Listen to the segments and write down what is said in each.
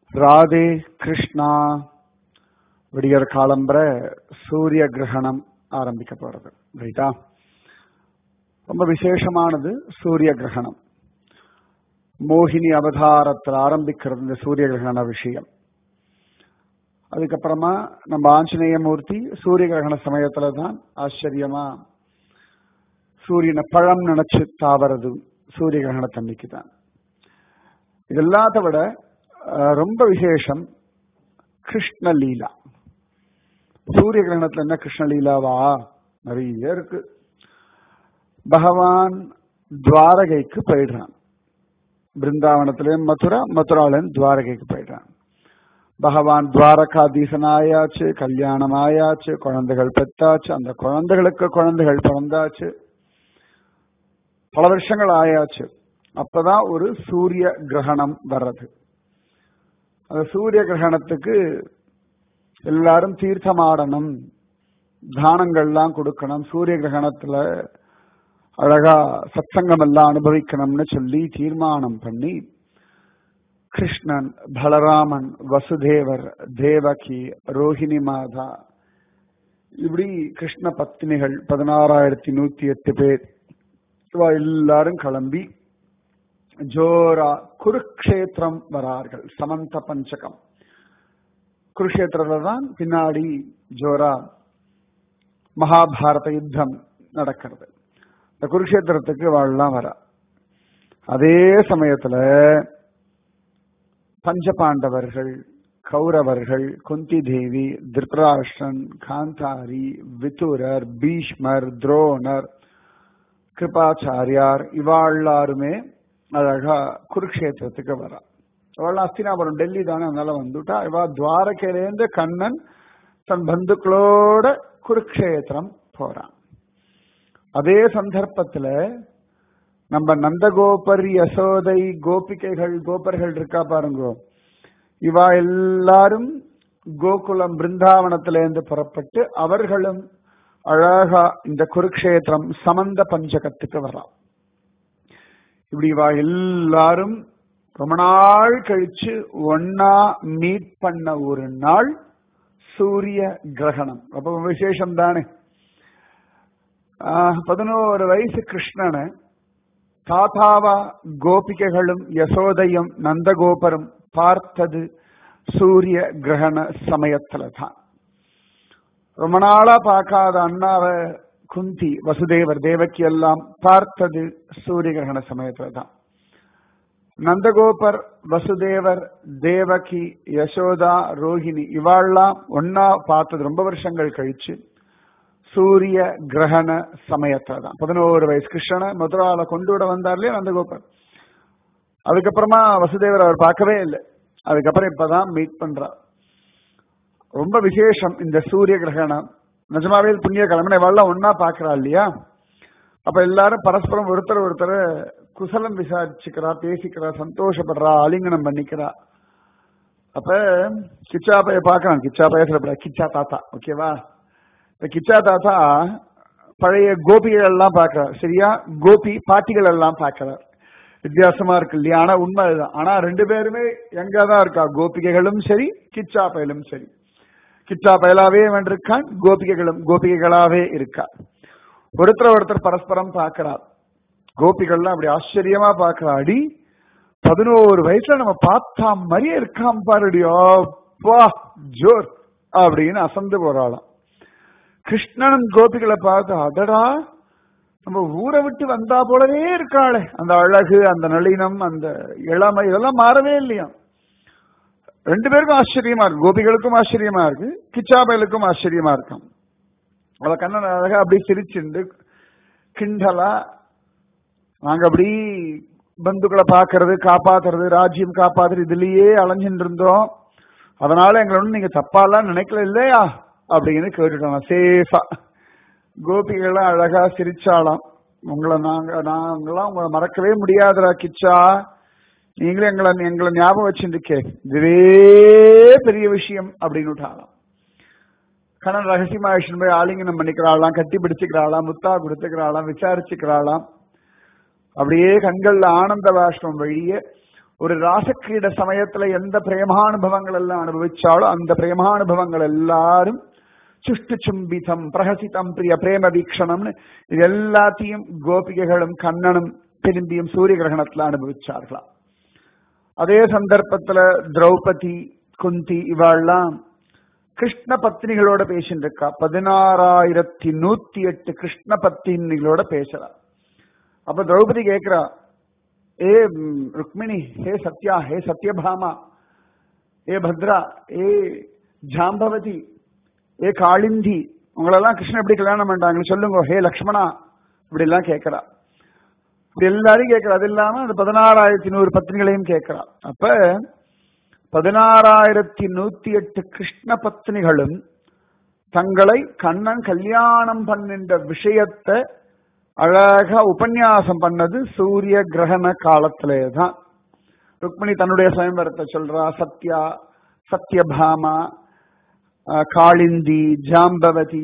ராதே கிருஷ்ணா விடியற் காலம்பர சூரிய கிரகணம் ஆரம்பிக்க போறது ரைட்டா ரொம்ப விசேஷமானது சூரிய கிரகணம் மோகினி அவதாரத்தில் ஆரம்பிக்கிறது இந்த சூரிய கிரகண விஷயம் அதுக்கப்புறமா நம்ம ஆஞ்சநேய மூர்த்தி சூரிய கிரகண சமயத்துல தான் ஆச்சரியமா சூரியனை பழம் நினைச்சு தாவறது சூரிய கிரகணத்தன்னைக்கு தான் இது எல்லாத்த விட அஹ், ரொம்ப விசேஷம் கிருஷ்ண லீலா சூரிய கிரகணத்துல என்ன கிருஷ்ண லீலாவா நிறைய இருக்கு பகவான் துவாரகைக்கு போயிடுறான் பிருந்தாவனத்திலே மதுரா மதுராலன் துவாரகைக்கு போயிடுறான் பகவான் துவாரகாதீசன் ஆயாச்சு கல்யாணம் ஆயாச்சு குழந்தைகள் பெத்தாச்சு அந்த குழந்தைகளுக்கு குழந்தைகள் பிறந்தாச்சு பல வருஷங்கள் ஆயாச்சு அப்பதான் ஒரு சூரிய கிரகணம் வர்றது அந்த சூரிய கிரகணத்துக்கு எல்லாரும் தீர்த்தமாடணும் தானங்கள்லாம் கொடுக்கணும் சூரிய கிரகணத்துல அழகா சத்சங்கம் எல்லாம் அனுபவிக்கணும்னு சொல்லி தீர்மானம் பண்ணி கிருஷ்ணன் பலராமன் வசுதேவர் தேவகி ரோஹிணி மாதா இப்படி கிருஷ்ண பத்தினிகள் பதினாறாயிரத்தி நூத்தி எட்டு பேர் இவா எல்லாரும் கிளம்பி ஜோரா குருக்ஷேத்திரம் வரார்கள் சமந்த பஞ்சகம் குருக்ஷேத்திரத்துல தான் பின்னாடி ஜோரா மகாபாரத யுத்தம் நடக்கிறது இந்த குருக்ஷேத்திரத்துக்கு வாழலாம் வரா அதே சமயத்துல பஞ்சபாண்டவர்கள் கௌரவர்கள் குந்தி தேவி திருதராஷ்டிரன் காந்தாரி விதுரர் பீஷ்மர் துரோணர் கிருபாச்சாரியார் இவாழ்லாருமே அழகா குருக்ஷேத்திரத்துக்கு வரா அவள் அஸ்தினாபுரம் டெல்லி தானே அதனால வந்துட்டா இவா துவாரகையிலேருந்து கண்ணன் தன் பந்துக்களோட குருக்ஷேத்திரம் போறான் அதே சந்தர்ப்பத்துல நம்ம நந்தகோபர் யசோதை கோபிகைகள் கோபர்கள் இருக்கா பாருங்க இவா எல்லாரும் கோகுலம் பிருந்தாவனத்திலிருந்து புறப்பட்டு அவர்களும் அழகா இந்த குருக்ஷேத்திரம் சமந்த பஞ்சகத்துக்கு வரலாம் இப்படி இவா எல்லாரும் ரொம்ப நாள் கழிச்சு ஒன்னா மீட் பண்ண ஒரு நாள் சூரிய கிரகணம் அப்ப விசேஷம் தானே ஆஹ், பதினோரு வயசு கிருஷ்ணனை தாத்தாவா கோபிகைகளும் யசோதையும் நந்தகோபரும் பார்த்தது சூரிய கிரகண சமயத்துல தான் ரொம்ப நாளா பார்க்காத அண்ணாவை குந்தி வசுதேவர் தேவகி எல்லாம் பார்த்தது சூரிய கிரகண சமயத்துல தான் நந்தகோபர் வசுதேவர் தேவகி யசோதா ரோஹிணி இவாள்லாம் ஒன்னா பார்த்தது ரொம்ப வருஷங்கள் கழிச்சு சூரிய கிரகண சமயத்துல தான் பதினோரு வயசு கிருஷ்ணனை மதுரால கொண்டு விட வந்தார் இல்லையா நந்தகோபர் அதுக்கப்புறமா வசுதேவர் அவர் பார்க்கவே இல்லை அதுக்கப்புறம் இப்பதான் மீட் பண்றார் ரொம்ப விசேஷம் இந்த சூரிய கிரகணம் நிஜமாவே புண்ணிய கிழமை இவாள்லாம் ஒன்னா பாக்குறா இல்லையா அப்ப எல்லாரும் பரஸ்பரம் ஒருத்தர் ஒருத்தர் குசலம் விசாரிச்சுக்கிறா பேசிக்கிறா சந்தோஷப்படுறா ஆலிங்கனம் பண்ணிக்கிறா அப்ப கிச்சா பைய பாக்கலாம் கிச்சா பைய சொல்லப்படா கிச்சா தாத்தா ஓகேவா இந்த கிச்சா தாத்தா பழைய கோபிகள் எல்லாம் பார்க்கிறார் சரியா கோபி பாட்டிகள் எல்லாம் பார்க்கிறார் வித்தியாசமா இருக்கு இல்லையா ஆனா உண்மை அதுதான் ஆனா ரெண்டு பேருமே எங்க தான் இருக்கா கோபிகைகளும் சரி கிச்சா பயலும் சரி கிச்சா பயலாவே வென்றிருக்கான் கோபிகைகளும் கோபிகைகளாவே இருக்கா ஒருத்தர் ஒருத்தர் பரஸ்பரம் பார்க்கிறார் கோபிகள்லாம் அப்படி ஆச்சரியமா பார்க்கிறா அடி பதினோரு வயசுல நம்ம பார்த்தா மாதிரியே இருக்கான் பாருடி அப்பா ஜோர் அப்படின்னு அசந்து போறாளாம் கிருஷ்ணன் கோபிகளை பார்த்து அடடா நம்ம ஊரை விட்டு வந்தா போலவே இருக்காளே அந்த அழகு அந்த நளினம் அந்த இளமை இதெல்லாம் மாறவே இல்லையா ரெண்டு பேருக்கும் ஆச்சரியமா இருக்கு கோபிகளுக்கும் ஆச்சரியமா இருக்கு கிச்சாபயலுக்கும் ஆச்சரியமா இருக்கும் அவ கண்ணன் அழகா அப்படி சிரிச்சுண்டு கிண்டலா நாங்க அப்படி பந்துக்களை பாக்குறது காப்பாத்துறது ராஜ்யம் காப்பாத்துறது இதுலயே அலைஞ்சிட்டு இருந்தோம் அதனால எங்களை ஒண்ணு நீங்க தப்பாலாம் நினைக்கல இல்லையா அப்படின்னு கேட்டுட்டோம் சேஃபா கோபிகள்லாம் அழகா சிரிச்சாலாம் உங்களை நாங்க நாங்கெல்லாம் உங்களை மறக்கவே முடியாதுடா கிச்சா நீங்களும் எங்களை எங்களை ஞாபகம் வச்சுருக்கே இதுவே பெரிய விஷயம் அப்படின்னு விட்டாலாம் கண்ணன் ரகசியமா விஷயம் போய் ஆலிங்கனம் பண்ணிக்கிறாளாம் கட்டி பிடிச்சுக்கிறாளாம் முத்தா கொடுத்துக்கிறாளாம் விசாரிச்சுக்கிறாளாம் அப்படியே கண்கள்ல ஆனந்த பாஷ்பம் வழிய ஒரு ராசக்கிரீட சமயத்துல எந்த பிரேமானுபவங்கள் எல்லாம் அனுபவிச்சாலோ அந்த பிரேமானுபவங்கள் எல்லாரும் சுஷ்டு சும்பிதம் பிரகசிதம் பிரிய பிரேம வீக்ஷணம்னு இது எல்லாத்தையும் கோபிகைகளும் கண்ணனும் திரும்பியும் சூரிய கிரகணத்துல அனுபவிச்சார்களாம் அதே சந்தர்ப்பத்துல திரௌபதி குந்தி இவாள்லாம் கிருஷ்ண பத்னிகளோட பேசிட்டு இருக்கா பதினாறாயிரத்தி நூத்தி எட்டு கிருஷ்ண பத்னிகளோட பேசுறா அப்ப திரௌபதி கேக்குறா ஏ ம், ருக்மிணி ஹே சத்யா ஹே சத்யபாமா ஏ பத்ரா ஏ ஜாம்பவதி ஏ காளிந்தி உங்களெல்லாம் கிருஷ்ணன் எப்படி கல்யாணம் பண்ணாங்க சொல்லுங்க ஹே லக்ஷ்மணா இப்படி எல்லாம் கேட்கிறா இப்படி எல்லாரையும் கேட்கிறா அது இல்லாம அந்த பதினாறாயிரத்தி நூறு பத்னிகளையும் கேட்கிறா அப்ப பதினாறாயிரத்தி நூத்தி எட்டு கிருஷ்ண பத்னிகளும் தங்களை கண்ணன் கல்யாணம் பண்ணின்ற விஷயத்தை அழகா உபன்யாசம் பண்ணது சூரிய கிரகண காலத்திலே தான் ருக்மிணி தன்னுடைய சுயம்பரத்தை சொல்றா சத்யா சத்யபாமா அஹ், காளிந்தி ஜாம்பவதி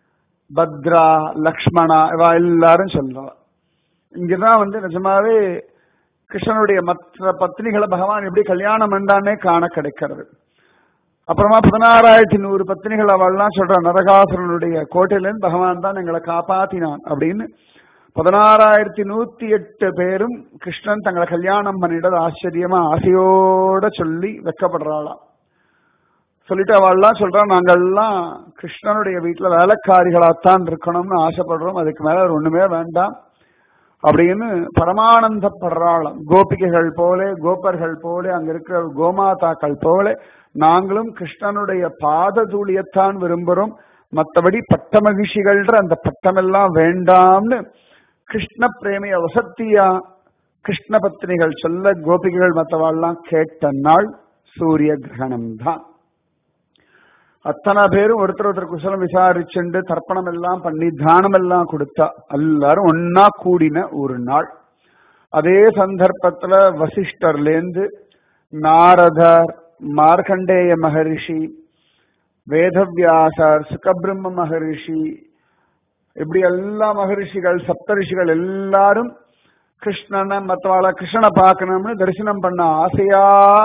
பத்ரா லக்ஷ்மணா இவா எல்லாரும் சொல்றா இங்கதான் வந்து நிஜமாவே கிருஷ்ணனுடைய மற்ற பத்னிகளை பகவான் எப்படி கல்யாணம் பண்ணானே காண கிடைக்கிறது அப்புறமா பதினாறாயிரத்தி நூறு பத்னிகள் அவள்லாம் சொல்ற நரகாசுரனுடைய கோட்டையிலிருந்து பகவான் தான் எங்களை காப்பாத்தினான் அப்படின்னு பதினாறாயிரத்தி நூத்தி எட்டு பேரும் கிருஷ்ணன் தங்களை கல்யாணம் பண்ணிட்டது ஆச்சரியமா ஆசையோட சொல்லி வெக்கப்படுறாளாம் சொல்லிட்டு அவள்லாம் சொல்றா நாங்கெல்லாம் கிருஷ்ணனுடைய வீட்டுல வேலைக்காரிகளாத்தான் இருக்கணும்னு ஆசைப்படுறோம் அதுக்கு மேல வேற ஒண்ணுமே வேண்டாம் அப்படின்னு பரமானந்தப்படுறாளாம் கோபிகைகள் போல கோபர்கள் போல அங்க இருக்கிற கோமாதாக்கள் போல நாங்களும் கிருஷ்ணனுடைய பாத தூளியத்தான் விரும்புறோம் மற்றபடி பட்ட மகிழ்ச்சிகள்ன்ற அந்த பட்டமெல்லாம் வேண்டாம்னு கிருஷ்ண பிரேமிய வசத்தியா கிருஷ்ண பத்னிகள் சொல்ல கோபிகைகள் மற்றவாள்லாம் கேட்ட நாள் சூரிய கிரகணம் தான் அத்தனை பேரும் ஒருத்தர் ஒருத்தர் குசலம் விசாரிச்சுண்டு தர்ப்பணம் எல்லாம் பண்ணி தானம் எல்லாம் கொடுத்தா எல்லாரும் ஒன்னா கூடின ஒரு நாள் அதே சந்தர்ப்பத்துல வசிஷ்டர்லேந்து நாரதர் மார்க்கண்டேய மகரிஷி வேதவியாசர் சுகபிரம்ம மகரிஷி இப்படி எல்லா மகரிஷிகள் சப்தரிஷிகள் எல்லாரும் கிருஷ்ணனை மற்றவாள கிருஷ்ணனை பார்க்கணும்னு தரிசனம் பண்ண ஆசையா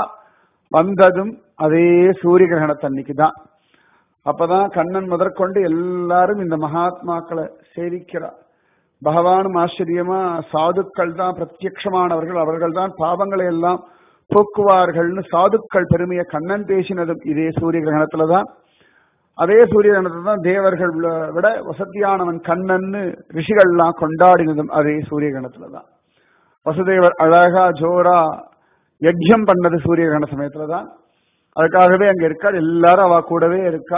வந்ததும் அதே சூரிய கிரகணத்தன்னைக்கு தான் அப்பதான் கண்ணன் முதற்கொண்டு எல்லாரும் இந்த மகாத்மாக்களை சேவிக்கிறார் பகவானும் ஆச்சரியமா சாதுக்கள் தான் பிரத்யக்ஷமானவர்கள் அவர்கள் தான் பாவங்களை எல்லாம் போக்குவார்கள்னு சாதுக்கள் பெருமையை கண்ணன் பேசினதும் இதே சூரிய கிரகணத்துல தான் அதே சூரிய கிரகணத்துல தான் தேவர்கள் விட- விட வசதியானவன் கண்ணன்னு ரிஷிகள்லாம் கொண்டாடினதும் அதே சூரிய கிரகணத்துல தான் வசுதேவர் அழகா ஜோரா யஜ்யம் பண்ணது சூரிய கிரகண சமயத்துல தான் அதுக்காகவே அங்க இருக்கார் எல்லாரும் அவ கூடவே இருக்கா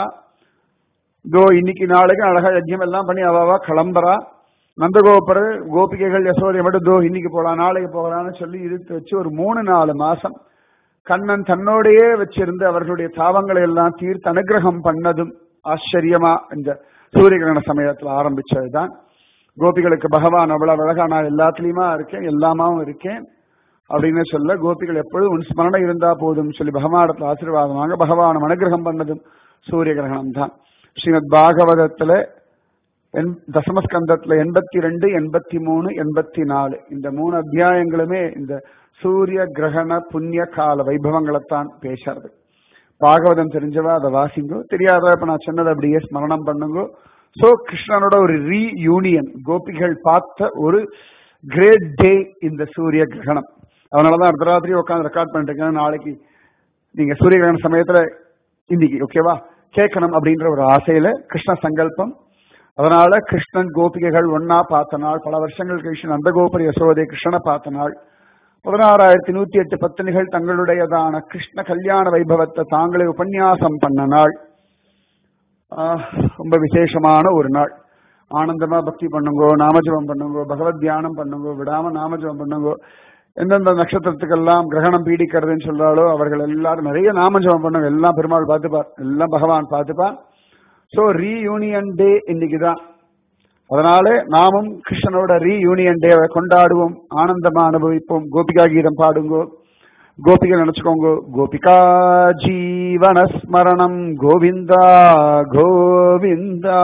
இதோ இன்னைக்கு நாளைக்கு அழகா யஜ்யம் எல்லாம் பண்ணி அவ அவ கிளம்புறா நந்தகோபுர கோபிகைகள் யசோதை மட்டும் தோ இன்னைக்கு போலாம் நாளைக்கு போகலாம்னு சொல்லி இழுத்து வச்சு ஒரு மூணு நாலு மாசம் கண்ணன் தன்னோடையே வச்சிருந்து அவர்களுடைய தாவங்களை எல்லாம் தீர்த்து அனுகிரகம் பண்ணதும் ஆச்சரியமா இந்த சூரிய கிரகண சமயத்துல ஆரம்பிச்சதுதான் கோபிகளுக்கு பகவான் அவ்வளவு அழகா நான் எல்லாத்துலயுமா இருக்கேன் எல்லாமாவும் இருக்கேன் அப்படின்னு சொல்ல கோபிகள் எப்பொழுதும் உன் ஸ்மரணை இருந்தா போதும் சொல்லி பகவானத்துல ஆசீர்வாதம் வாங்க பகவான் அனுகிரகம் பண்ணதும் சூரிய கிரகணம் தான் ஸ்ரீமத் பாகவதத்துல எண்- தசமஸ்கந்தத்துல எண்பத்தி ரெண்டு எண்பத்தி மூணு எண்பத்தி நாலு இந்த மூணு அத்தியாயங்களுமே இந்த சூரிய கிரகண புண்ணிய கால வைபவங்களைத்தான் பேசுறது பாகவதம் தெரிஞ்சவா அதை வாசிங்கோ தெரியாத இப்ப நான் சொன்னதை அப்படியே ஸ்மரணம் பண்ணுங்கோ சோ கிருஷ்ணனோட ஒரு ரீயூனியன் கோபிகள் பார்த்த ஒரு கிரேட் டே இந்த சூரிய கிரகணம் அதனாலதான் அர்த்தராத்திரி உட்காந்து ரெக்கார்ட் பண்ணிட்டு இருக்கேன் நாளைக்கு நீங்க சூரிய கிரகண சமயத்துல இன்னைக்கு ஓகேவா கேட்கணும் அப்படின்ற ஒரு ஆசையில கிருஷ்ண சங்கல்பம் அதனால கிருஷ்ணன் கோபிகைகள் ஒன்னா பார்த்த நாள் பல வருஷங்கள் கழிச்சு நந்தகோபுர யசோதை கிருஷ்ணனை பார்த்த நாள் பதினாறாயிரத்தி நூத்தி எட்டு பத்தினிகள் தங்களுடையதான கிருஷ்ண கல்யாண வைபவத்தை தாங்களே உபன்யாசம் பண்ண நாள் ஆஹ், ரொம்ப விசேஷமான ஒரு நாள் ஆனந்தமா பக்தி பண்ணுங்கோ நாமஜபம் பண்ணுங்கோ பகவத் தியானம் பண்ணுங்கோ விடாம நாமஜபம் பண்ணுங்கோ எந்தெந்த நட்சத்திரத்துக்கெல்லாம் கிரகணம் பீடிக்கிறதுன்னு சொல்றாளோ அவர்கள் எல்லாரும் நிறைய நாமஜபம் பண்ணுங்க எல்லாம் பெருமாள் பார்த்துப்பார் எல்லாம் பகவான் பார்த்துப்பான் சோ ரீயூனியன் டே இன்னைக்கு தான் அதனால நாமும் கிருஷ்ணனோட ரீயூனியன் டேவை கொண்டாடுவோம் ஆனந்தமா அனுபவிப்போம் கோபிகா கீதம் பாடுங்கோ கோபிகை நினைச்சுக்கோங்க கோபிகா ஜீவன ஸ்மரணம் கோவிந்தா கோவிந்தா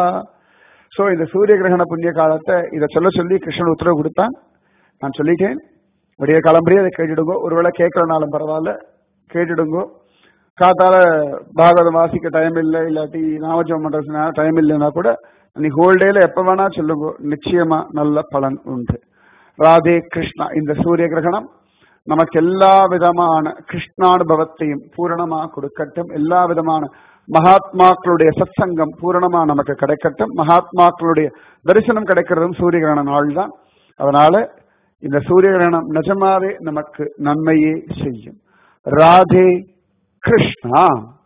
சோ இந்த சூரிய கிரகண புண்ணிய காலத்தை இதை சொல்ல சொல்லி கிருஷ்ணன் உத்தரவு கொடுத்தான் நான் சொல்லிட்டேன் விடிய கிளம்புறே அதை கேட்டுடுங்கோ ஒருவேளை கேட்கலனாலும் பரவாயில்ல கேட்டுடுங்கோ காத்தால பாகவதம் வாசிக்க டைம் இல்லை இல்லாட்டி நாமஜம் பண்றதுனா டைம் இல்லைன்னா கூட நீ ஹோல் டேல எப்ப வேணா சொல்லுங்க நிச்சயமா நல்ல பலன் உண்டு ராதே கிருஷ்ணா இந்த சூரிய கிரகணம் நமக்கு எல்லா விதமான கிருஷ்ணானுபவத்தையும் பூரணமா கொடுக்கட்டும் எல்லா விதமான மகாத்மாக்களுடைய சத்சங்கம் பூரணமா நமக்கு கிடைக்கட்டும் மகாத்மாக்களுடைய தரிசனம் கிடைக்கிறதும் சூரிய கிரகண நாள் தான் அதனால இந்த சூரிய கிரகணம் நிஜமாவே நமக்கு நன்மையே செய்யும் ராதே கிருஷ்ணா